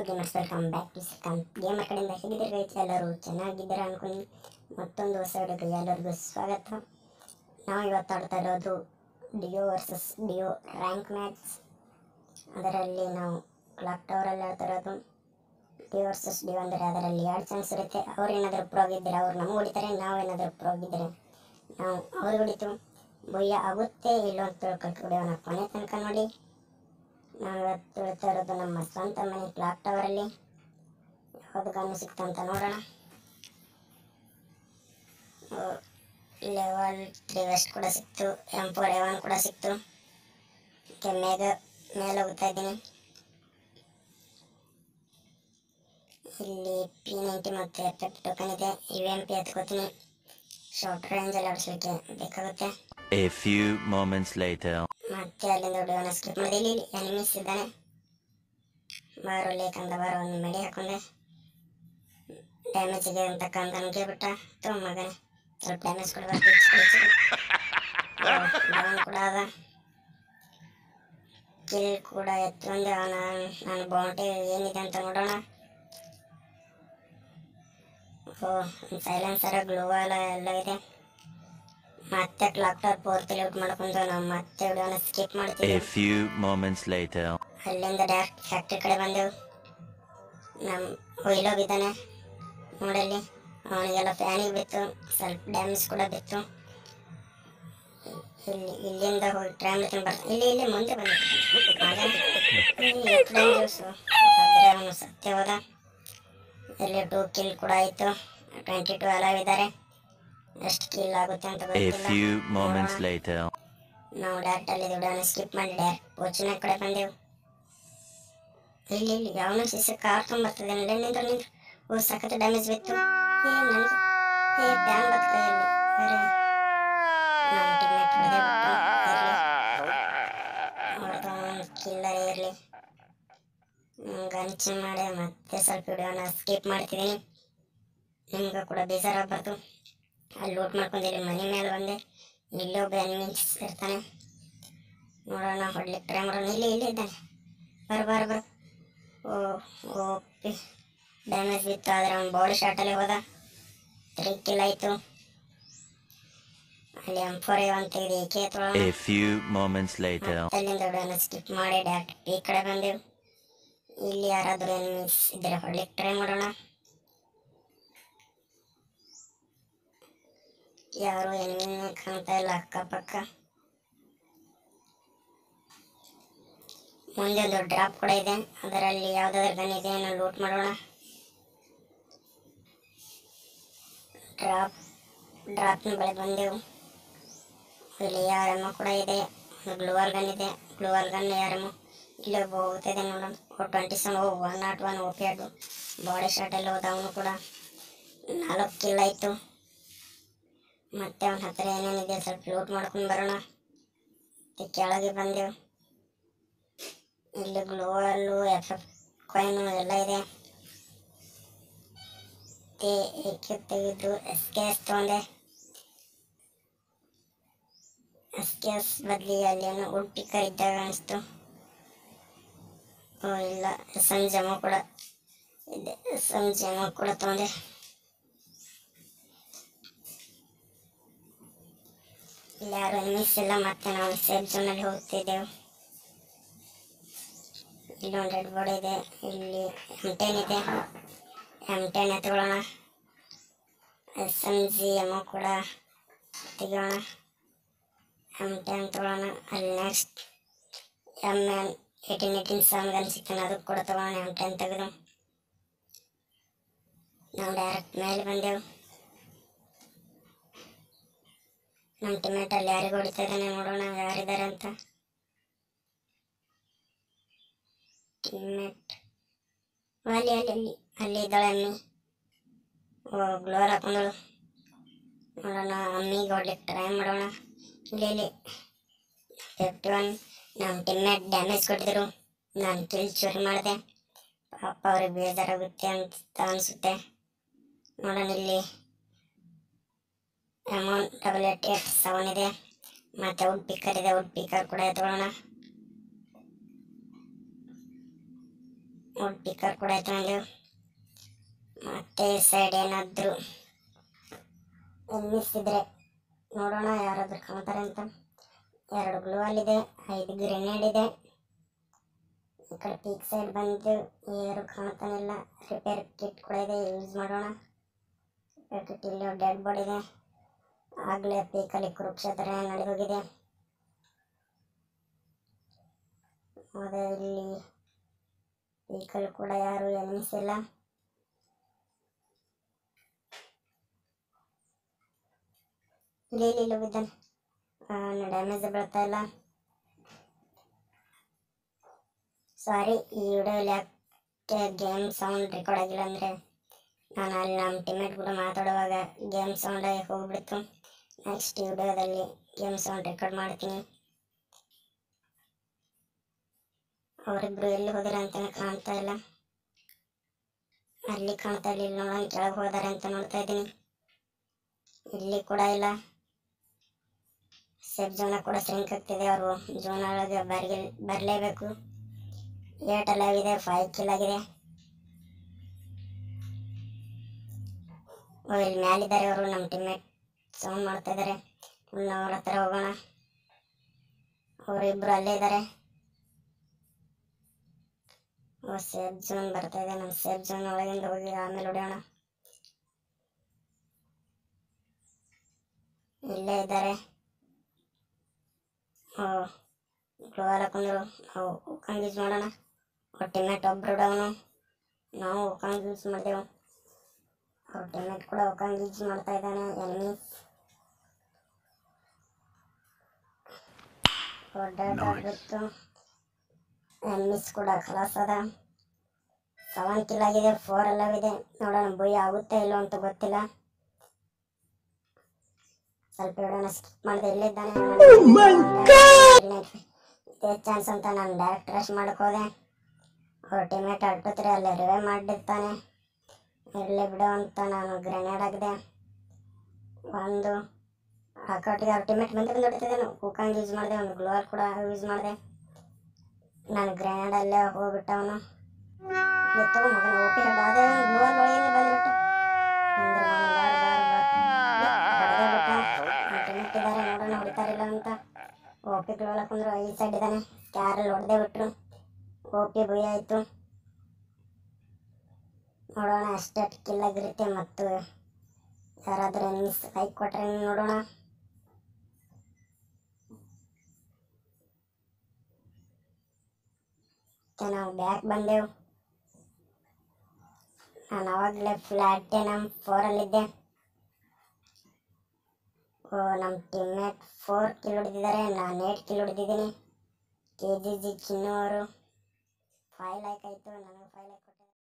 Gamers welcome back to second gamer ಕಡೆಯಿಂದ ಹೇಗಿದ್ದೀರಿ guys ಎಲ್ಲರೂ ಚೆನ್ನಾಗಿದ್ದೀರಾ ಅನ್ಕೊಂಡು ಮತ್ತೊಂದು ಹೊಸ ವಿಡಿಯೋಗೆ ಎಲ್ಲರಿಗೂ ಸ್ವಾಗತ ನಾವು ಇವತ್ತು ಆಡ್ತಾ ಇರೋದು duo versus duo rank match ಅದರಲ್ಲಿ ನಾವು ಕ್ಲಾಕ್ ಟವರಲ್ಲಿ ಆಡ್ತಾ ಇರೋದು ಡಿಯೋ ವರ್ಸಸ್ ಡಿಯೋ ಅಂದರೆ ಅದರಲ್ಲಿ ಎರಡು ಚಾನ್ಸ್ ಇರುತ್ತೆ ಅವ್ರು ಏನಾದರೂ ಪ್ರೋ ಆಗಿದ್ದರೆ ಅವ್ರು ನಮಗೆ ಹೊಡಿತಾರೆ ನಾವು ಏನಾದರೂ ಪ್ರೋ ಆಗಿದ್ದರೆ ನಾವು ಅವ್ರಿಗೆ ಹೊಡಿತು ಬೊಯ್ಯ ಆಗುತ್ತೆ ಇಲ್ಲೋ ಅಂತ ತಿಳ್ಕೊಳ್ತು ವಿಡಿಯೋನ ಕೊನೆ ತನಕ ನೋಡಿ ನಾವು ಇವತ್ತು ಹೇಳ್ತಾ ಇರೋದು ನಮ್ಮ ಸ್ವಂತ ಮನೆ ಕ್ಲಾಕ್ ಟವರಲ್ಲಿ ಯಾವುದು ಗನ್ನು ಸಿಕ್ತು ಅಂತ ನೋಡೋಣ ಲೆವೆಲ್ ತ್ರೀ ವೆಸ್ಟ್ ಕೂಡ ಸಿಕ್ತು ಎಂ ಫೋರ್ ಎವನ್ ಕೂಡ ಸಿಕ್ತು ಓಕೆ ಮೇಗ ಮೇಲೆ ಹೋಗ್ತಾ ಇದ್ದೀನಿ ಇಲ್ಲಿ ಪಿ ನೈಂಟಿ ಮತ್ತು ಎಫೆಕ್ಟ್ ಟೋಕನ್ ಇದೆ ಯು ಎಂ ಪಿ ಎತ್ಕೋತೀನಿ ಶಾರ್ಟ್ ರೇಂಜಲ್ಲಿ ಆಡಿಸ್ಲಿಕ್ಕೆ ಬೇಕಾಗುತ್ತೆ A few moments later. ಮತ್ತೆ ಅಲ್ಲಿಂದ ವಿಡಿಯೋನ ಸ್ಕಿಪ್ ಮಾಡಿದೆ ಇಲ್ಲಿ ಎನಿಮೀಸ್ ಇದ್ದಾನೆ ಬಾರು ಲೇಕಂದ ಬಾರು ಒಂದು ಮೆಡಿ ಹಾಕೊಂಡೆ ಡ್ಯಾಮೇಜ್ ಇದೆ ಅಂತ ಕಂದ ನನಗೆ ಬಿಟ್ಟ ತೋ ಮಗನೇ ಸ್ವಲ್ಪ ಡ್ಯಾಮೇಜ್ ಕೊಡಬೇಕು ಡೌನ್ ಕೂಡ ಅದ ಕಿಲ್ ಕೂಡ ಎತ್ತೊಂದೆ ಅವನ ನನ್ನ ಬೌಂಟಿ ಏನಿದೆ ಅಂತ ನೋಡೋಣ ಓ ಸೈಲೆನ್ಸರ ಗ್ಲೋವಾಲ ಎಲ್ಲ ಇದೆ ಮತ್ತೆ ಕ್ಲಾಕ್ ಟವರ್ ಪೂರ್ತಿ ಲೂಟ್ ಮಾಡ್ಕೊಂಡು ನಾವು ಮತ್ತೆ ವಿಡಿಯೋನ ಸ್ಕಿಪ್ ಮಾಡ್ತೀವಿ A few moments later. ಅಲ್ಲಿಂದ ಡೈರೆಕ್ಟ್ ಫ್ಯಾಕ್ಟ್ರಿ ಕಡೆ ಬಂದೆವು ನಮ್ಮ ಒಯ್ಲೋಗಿದ್ದಾನೆ ನೋಡಲ್ಲಿ ಅವನಿಗೆಲ್ಲ ಫ್ಯಾನಿಗೆ ಬಿತ್ತು ಸ್ವಲ್ಪ ಡ್ಯಾಮೇಜ್ ಕೂಡ ಬಿತ್ತು ಇಲ್ಲಿ ಇಲ್ಲಿಂದ ಹೋಗಿ ಟ್ರೈ ಮಾಡ್ತೀನಿ ಬರ್ತಾನೆ ಇಲ್ಲಿ ಇಲ್ಲಿ ಮುಂದೆ ಬಂದ ಅವನು ಸತ್ಯ ಹೋದ ಇಲ್ಲಿ ಟೂ ಕಿಲ್ ಕೂಡ ಆಯಿತು ಟ್ವೆಂಟಿ ಟು ಅಲವ್ ಇದ್ದಾರೆ ಎಷ್ಟು ಕಿಲ್ ಆಗುತ್ತೆ ಅಂತ A ಗೊತ್ತಿಲ್ಲ few moments ನೋಡೋಣ. later. ನಾವು ಡೈರೆಕ್ಟ್ ಅಲ್ಲಿ ವಿಡಿಯೋನ ಸ್ಕಿಪ್ ಮಾಡಿ ಡೈರೆಕ್ಟ್ ಕೋಚಿನ ಕಡೆ ಬಂದೆವು ಇಲ್ಲಿ ಇಲ್ಲಿ ಯಾವನ ಸಿಸ ಕಾರ್ ತೊಗೊಂಬರ್ತದೆ ನಿಂದ್ರೆ ನಿಂದ್ರೆ ಓ ಸಖತ್ ಡ್ಯಾಮೇಜ್ ಬಿತ್ತು ಏ ನನಗೆ ಏ ಪ್ಯಾನ್ ಬತ್ ಕೈಯಲ್ಲಿ ಅರೆ ನಮ್ಮ ಟೀಮ್ಮೇಟ್ ಹೊಡೆದೇ ಬಿಟ್ಟು ಇರಲಿ ಹೊಡೆದವನು ಕಿಲ್ಲರ್ ಇರಲಿ ಗಂಚ್ ಮಾಡಿ ಮತ್ತೆ ಸ್ವಲ್ಪ ವಿಡಿಯೋನ ಸ್ಕಿಪ್ ಮಾಡ್ತಿದ್ದೀನಿ ನಿಮ್ಗೆ ಕೂಡ ಬೇಜಾರಾಗಬಾರ್ದು ಅಲ್ಲಿ ಲೂಟ್ ಮಾಡ್ಕೊಂಡು ಇಲ್ಲಿ ಮನೆ ಮೇಲೆ ಬಂದೆ ಇಲ್ಲೊಬ್ಬ ಎನಿಮೀಸ್ ಇರ್ತಾನೆ ನೋಡೋಣ ಹೊಡ್ಲಿಕ್ಕೆ ಟ್ರೈ ಮಾಡೋಣ ಇಲ್ಲಿ ಇಲ್ಲಿ ಇದ್ದಾನೆ ಬರ ಬರ ಬರ ಓ ಓ ಪಿ ಡ್ಯಾಮೇಜ್ ಬಿತ್ತು ಆದರೆ ಅವ್ನು ಬಾಡಿ ಶಾಟಲ್ಲಿ ಹೋದ ತ್ರೀ ಕಿಲ್ ಆಯಿತು ಅಲ್ಲಿ ಎಂ ಫೋರ್ ಅಂತ ಇದೆ ಏಕೆ ತೊಗೊಳ್ಳೋಣ A few moments later. ಅಲ್ಲಿಂದ ವಿಡಿಯೋನ ಸ್ಕಿಪ್ ಮಾಡಿ ಡೈರೆಕ್ಟ್ ಈ ಕಡೆ ಬಂದೆವು ಇಲ್ಲಿ ಯಾರಾದರೂ ಎನಿಮೀಸ್ ಇದ್ದರೆ ಹೊಡ್ಲಿಕ್ಕೆ ಟ್ರೈ ಮಾಡೋಣ ಯಾರು ಎನಿಮಿನೇ ಕಾಣ್ತಾ ಇಲ್ಲ ಅಕ್ಕಪಕ್ಕ ಮುಂದೆ ಒಂದು ಡ್ರಾಪ್ ಕೂಡ ಇದೆ ಅದರಲ್ಲಿ ಯಾವುದಾದ್ರು ಗನ್ ಇದೆ ನಾವು ಲೂಟ್ ಮಾಡೋಣ ಡ್ರಾಪ್ ಡ್ರಾಪ್ನ ಬಳಿ ಬಂದೆವು ಇಲ್ಲಿ ಯಾರಮ್ಮ ಕೂಡ ಇದೆ ಒಂದು ಗ್ಲೂವಲ್ ಗನ್ ಇದೆ ಗ್ಲೂವಲ್ ಗನ್ ಯಾರಮ್ಮ ಇಲ್ಲಿ ಒಬ್ಬ ಹೋಗ್ತಿದೆ ನೋಡೋಣ oh twenty seven oh one not one OP ಆಡು ಬಾಡಿ ಶಾಟಲ್ಲಿ ಹೋದ ಅವನು ಕೂಡ ನಾಲ್ಕು ಕಿಲ್ ಆಯಿತು ಮತ್ತೆ ಅವನ ಹತ್ರ ಏನೇನಿದೆ ಸ್ವಲ್ಪ ಲೂಟ್ ಮಾಡ್ಕೊಂಡು ಬರೋಣ ಮತ್ತೆ ಕೆಳಗೆ ಬಂದೆವು ಇಲ್ಲಿ ಗ್ಲೋವಲ್ಲು ಎಫ್ ಎಫ್ ಕಾಯಿನು ಎಲ್ಲ ಇದೆ ಮತ್ತೆ ಏಕೆ ತೆಗೆದು ಎಸ್ ಕೆ ಎಸ್ ತೊಗೊಂಡೆ ಎಸ್ ಕೆ ಎಸ್ ಬದಲಿ ಅಲ್ಲಿ ಏನೋ ವುಡ್ ಪಿಕ್ಕರ್ ಇದ್ದಾಗ ಅನಿಸ್ತು ಓ ಇಲ್ಲ ಎಸ್ ಎಮ್ ಜಮ ಕೂಡ ಇದೆ ಎಸ್ ಎಮ್ ಜಮ ಕೂಡ ತೊಗೊಂಡೆ ಇಲ್ಲಿ ಯಾರು ಎನಿಮಿಸ್ ಇಲ್ಲ ಮತ್ತೆ ನಾವು ಸೇಫ್ ಝೋನಲ್ಲಿ ಹೋಗ್ತಿದ್ದೆವು ಇಲ್ಲಿ ಒಂದು ರೆಡ್ ಬೋರ್ಡ್ ಇದೆ ಇಲ್ಲಿ ಎಮ್ ಟೆನ್ ಇದೆ ಎಮ್ ಟೆನ್ ಎತ್ಕೊಳ್ಳೋಣ ಎಸ್ ಎಮ್ ಜಿ ಎಮ್ ಕೂಡ ತೆಗಿಯೋಣ ಎಮ್ ಟೆನ್ ತೊಗೊಳ್ಳೋಣ ಅಲ್ಲಿ next M N eighteen eighteen seven gun ಸಿಗ್ತಾನೆ ಅದಕ್ಕೆ ಕೂಡ ತೊಗೊಳ್ಳೋಣ ಎಮ್ ಟೆನ್ ತೆಗೆದು ನಾವು ಡೈರೆಕ್ಟ್ ಮೇಲೆ ಬಂದೆವು ನಮ್ಮ ಟೀಮೇಟ್ ಅಲ್ಲಿ ಯಾರಿಗೆ ಹೊಡಿತಾ ಇದ್ದಾನೆ ನೋಡೋಣ ಯಾರಿದ್ದಾರೆ ಅಂತ ಟೀಮೇಟ್ ಅಲ್ಲಿ ಅಲ್ಲಿ ಅಲ್ಲಿ ಅಲ್ಲಿ ಇದ್ದಾಳೆ ಅಮ್ಮಿ ಓ ಗ್ಲೋರ್ ಹಾಕೊಂಡಳು ನೋಡೋಣ ಅಮ್ಮಿಗೆ ಹೊಡ್ಲಿಕ್ಕೆ ಟ್ರೈ ಮಾಡೋಣ ಇಲ್ಲಿ ಇಲ್ಲಿ ಫಿಫ್ಟಿ ಒನ್ ನಮ್ಮ ಟೀಮ್ಮೇಟ್ ಡ್ಯಾಮೇಜ್ ಕೊಟ್ಟಿದ್ರು ನಾನು ಕಿಲ್ ಚೂರಿ ಮಾಡಿದೆ ಪಾಪ ಅವ್ರಿಗೆ ಬೇಜಾರಾಗುತ್ತೆ ಅಂತ ಅನಿಸುತ್ತೆ ನೋಡೋಣ ಇಲ್ಲಿ amount double eight eight seven ಇದೆ ಮತ್ತು ವುಡ್ ಪಿಕ್ಕರ್ ಇದೆ ವುಡ್ ಪಿಕ್ಕರ್ ಕೂಡ ಎತ್ಕೊಳ್ಳೋಣ ವುಡ್ ಪಿಕ್ಕರ್ ಕೂಡ ತಗೊಂಡೆವು ಮತ್ತೆ ಸೈಡ್ ಏನಾದರೂ ಎನ್ನಿಸಿದ್ರೆ ನೋಡೋಣ ಯಾರಾದ್ರೂ ಕಾಣ್ತಾರೆ ಅಂತ ಎರಡು ಗ್ಲೂವಲ್ ಇದೆ ಐದು ಗ್ರೆನೇಡ್ ಇದೆ ಈ ಕಡೆ ಪೀಕ್ ಸೈಡ್ ಬಂದು ಯಾರು ಕಾಣ್ತಾನಿಲ್ಲ ರಿಪೇರ್ ಕಿಟ್ ಕೂಡ ಇದೆ ಯೂಸ್ ಮಾಡೋಣ ರಿಪೇರ್ ಕಿಟ್ ಇಲ್ಲಿ ಡೆಡ್ ಬಾಡಿ ಇದೆ ಆಗಲೇ ಪೀಕಲ್ಲಿ ಕುರುಕ್ಷೇತ್ರ ನಡೆದೋಗಿದೆ ಅದೇ ಇಲ್ಲಿ ಪೀಕಲ್ ಕೂಡ ಯಾರು ಎನಿಸಿಲ್ಲ ಇಲ್ಲಿ ಇಲ್ಲಿ ಇಲ್ಲಿ ಬಿದ್ದಾನೆ ಡ್ಯಾಮೇಜ್ ಬೀಳ್ತಾ ಇಲ್ಲ ಸಾರಿ ಈ ವಿಡಿಯೋಲಿ ಯಾಕೆ ಗೇಮ್ ಸೌಂಡ್ ರೆಕಾರ್ಡ್ ಆಗಿಲ್ಲ ಅಂದರೆ ನಾನು ಅಲ್ಲಿ ನಮ್ಮ ಟೀಮೇಟ್ ಕೂಡ ಮಾತಾಡುವಾಗ ಗೇಮ್ ಸೌಂಡ್ ಆಗಿ ಹೋಗ್ಬಿಡ್ತು ನೆಕ್ಸ್ಟ್ ವಿಡಿಯೋದಲ್ಲಿ ಗೇಮ್ ಸೌಂಡ್ ರೆಕಾರ್ಡ್ ಮಾಡ್ತೀನಿ ಅವರಿಬ್ರು ಎಲ್ಲಿ ಹೋದ್ರೆ ಅಂತಾನೆ ಕಾಣ್ತಾ ಇಲ್ಲ ಅಲ್ಲಿ ಕಾಣ್ತಾ ಇಲ್ಲ ಇಲ್ಲಿ ನೋಡೋಣ ಕೆಳಗೆ ಹೋದಾರೆ ಅಂತ ನೋಡ್ತಾ ಇದ್ದೀನಿ ಇಲ್ಲಿ ಕೂಡ ಇಲ್ಲ ಸೇಫ್ ಜೋನ ಕೂಡ ಸ್ಟ್ರಿಂಕ್ ಆಗ್ತಿದೆ ಅವರು ಜೋನ್ ಒಳಗೆ ಬರ್ಗೆ ಬರಲೇಬೇಕು ಏಟ್ ಅಲೈವ್ ಇದೆ ಫೈವ್ ಕಿಲ್ ಆಗಿದೆ ಓ ಇಲ್ಲಿ ಮ್ಯಾಲಿದ್ದಾರೆ ಅವರು ನಮ್ಮ ಟೀಮೇಟ್ ಸೌಂಡ್ ಮಾಡ್ತಾ ಇದ್ದಾರೆ ನಾವು ಅವ್ರ ಹತ್ರ ಹೋಗೋಣ ಅವರಿಬ್ರು ಅಲ್ಲೇ ಇದ್ದಾರೆ ಓ ಸೇಫ್ ಜೋನ್ ಬರ್ತಾ ಇದೆ ನಮ್ಮ ಸೇಫ್ ಜೋನ್ ಒಳಗಿಂದ ಹೋಗಿ ಆಮೇಲೆ ಹೊಡೆಯೋಣ ಇಲ್ಲೇ ಇದ್ದಾರೆ ಓ ಗ್ಲೋವಲ್ ಹಾಕೊಂಡ್ರು ನಾವು ಉಕ್ಕಂಗ್ ಯೂಸ್ ಮಾಡೋಣ ಅವ್ರ ಟೀಮೇಟ್ ಒಬ್ರು ಡೌನು ನಾವು ಉಕ್ಕಂಗ್ ಯೂಸ್ ಮಾಡಿದೆವು ಅವ್ರ ಟೀಮೇಟ್ ಕೂಡ ಉಕ್ಕಂಗ್ ಯೂಸ್ ಮಾಡ್ತಾ ಇದ್ದಾನೆ ಎನಿಮಿ ಬಿತ್ತು ಎನಿಮೀಸ್ ಕೂಡ ಖಲಾಸ್ ಅದ ಸೆವೆನ್ ಕಿಲ್ ಆಗಿದೆ ಫೋರ್ ಎಲ್ಲ ಇದೆ ನೋಡೋಣ ಬುಯ್ ಆಗುತ್ತೆ ಇಲ್ಲೋ ಅಂತ ಗೊತ್ತಿಲ್ಲ ಸ್ವಲ್ಪ ವಿಡಿಯೋನ ಸ್ಕಿಪ್ ಮಾಡಿದೆ ಇಲ್ಲಿದ್ದಾನೆ ಇದೇ ಚಾನ್ಸ್ ಅಂತ ನಾನು ಡೈರೆಕ್ಟ್ ರಶ್ ಮಾಡಕ್ ಹೋದೆ ಅವ್ರ ಟೀಮೇಟ್ ಅಲ್ಟತ್ರಿ ಅಲ್ಲೇ ರಿವೇ ಮಾಡಿರ್ತಾನೆ ಇರಲಿ ಬಿಡು ಅಂತ ನಾನು ಗ್ರೆನೇಡ್ ಹಾಕಿದೆ ಒಂದು ಆ ಕಟ್ಟಿಗೆ ಅವ್ರ ಟೀಮೇಟ್ ಬಂದು ಬಂದು ಹೊಡಿತಿದ್ದೇನೆ ಕುಕ್ಕಂಗ್ ಯೂಸ್ ಮಾಡಿದೆ ಒಂದು ಗ್ಲೋವರ್ ಕೂಡ ಯೂಸ್ ಮಾಡಿದೆ ನಾನು ಗ್ರೆನೇಡ್ ಅಲ್ಲೇ ಹೋಗ್ಬಿಟ್ಟ ಅವನು ಎತ್ತೋ ಮಗನ ಓಪಿ ಹೆಡ್ ಅದೇ ಗ್ಲೋವರ್ ಒಳಗೇನೆ ಬಂದ್ಬಿಟ್ಟು ಅಂದ್ರೆ ಮಗನ ಬಾರ್ ಬಾರ್ ಬಾರ್ ಹೊಡೆದೇ ಬಿಟ್ಟ ಟೀಮೇಟ್ ಇದ್ದಾರೆ ನೋಡೋಣ ಹೊಡಿತಾರಿಲ್ಲ ಅಂತ ಓಪಿ ಗ್ಲೋವರ್ ಹಾಕೊಂಡ್ರು ಈ ಸೈಡ್ ಇದ್ದಾನೆ ಕ್ಯಾರಲ್ಲಿ ಹೊಡೆದೇ ಬಿಟ್ರು ಓಪಿ ಭುಯ್ ಆಯಿತು ನೋಡೋಣ ಅಷ್ಟೇ ಕಿಲ್ ಆಗಿರುತ್ತೆ ಮತ್ತು ಯಾರಾದರೂ ಎನಿಮಿಸ್ ಲೈಕ್ ಕೊಟ್ರೆ ನೋಡೋಣ ಮತ್ತೆ ನಾವು ಬ್ಯಾಕ್ ಬಂದೆವು ನಾನು ಅವಾಗಲೇ ಪ್ಲಾಟಿನಮ್ ಫೋರಲ್ಲಿದ್ದೆ ಓ ನಮ್ಮ ಟೀಮ್ಮೇಟ್ ಫೋರ್ ಕಿಲ್ ಹೊಡೆದಿದ್ದಾರೆ ನಾನು ಏಟ್ ಕಿಲ್ ಹೊಡೆದಿದ್ದೀನಿ ಕೆ ಜಿ ಜಿ ಚಿನ್ನು ಅವರು ಫೈವ್ ಲೈಕ್ ಆಯಿತು ನನಗೆ ಫೈವ್ ಲೈಕ್